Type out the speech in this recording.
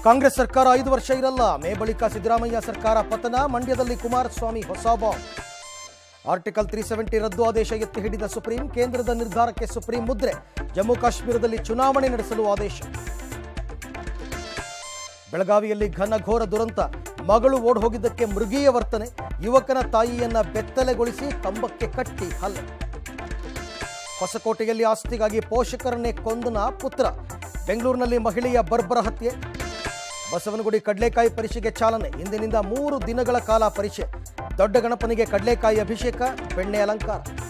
ಕಾಂಗ್ರೆಸ್ ಸರ್ಕಾರ ಐದು ವರ್ಷ ಇರಲ್ಲ ಮೇ ಬಳಿಕ ಸಿದ್ದರಾಮಯ್ಯ ಸರ್ಕಾರ ಪತನ ಮಂಡ್ಯದಲ್ಲಿ ಕುಮಾರಸ್ವಾಮಿ ಹೊಸ ಬಾಂಬ್ ಆರ್ಟಿಕಲ್ ತ್ರೀ ಸೆವೆಂಟಿ ರದ್ದು ಆದೇಶ ಎತ್ತಿ ಹಿಡಿದ ಸುಪ್ರೀಂ ಕೇಂದ್ರದ ನಿರ್ಧಾರಕ್ಕೆ ಸುಪ್ರೀಂ ಮುದ್ರೆ ಜಮ್ಮು ಕಾಶ್ಮೀರದಲ್ಲಿ ಚುನಾವಣೆ ನಡೆಸಲು ಆದೇಶ ಬೆಳಗಾವಿಯಲ್ಲಿ ಘನಘೋರ ದುರಂತ ಮಗಳು ಓಡ್ ಹೋಗಿದ್ದಕ್ಕೆ ಮೃಗೀಯ ವರ್ತನೆ ಯುವಕನ ತಾಯಿಯನ್ನ ಬೆತ್ತಲೆಗೊಳಿಸಿ ಕಂಬಕ್ಕೆ ಕಟ್ಟಿ ಹಲ್ಲೆ ಹೊಸಕೋಟೆಯಲ್ಲಿ ಆಸ್ತಿಗಾಗಿ ಪೋಷಕರನ್ನೇ ಕೊಂದನ ಪುತ್ರ ಬೆಂಗಳೂರಿನಲ್ಲಿ ಮಹಿಳೆಯ ಬರ್ಬರ ಹತ್ಯೆ ಬಸವನಗುಡಿ ಕಡಲೆಕಾಯಿ ಪರಿಷೆಗೆ ಚಾಲನೆ ಇಂದಿನಿಂದ ಮೂರು ದಿನಗಳ ಕಾಲ ಪರಿಷೆ ದೊಡ್ಡ ಗಣಪನಿಗೆ ಕಡಲೆಕಾಯಿ ಅಭಿಷೇಕ ಬೆಣ್ಣೆ ಅಲಂಕಾರ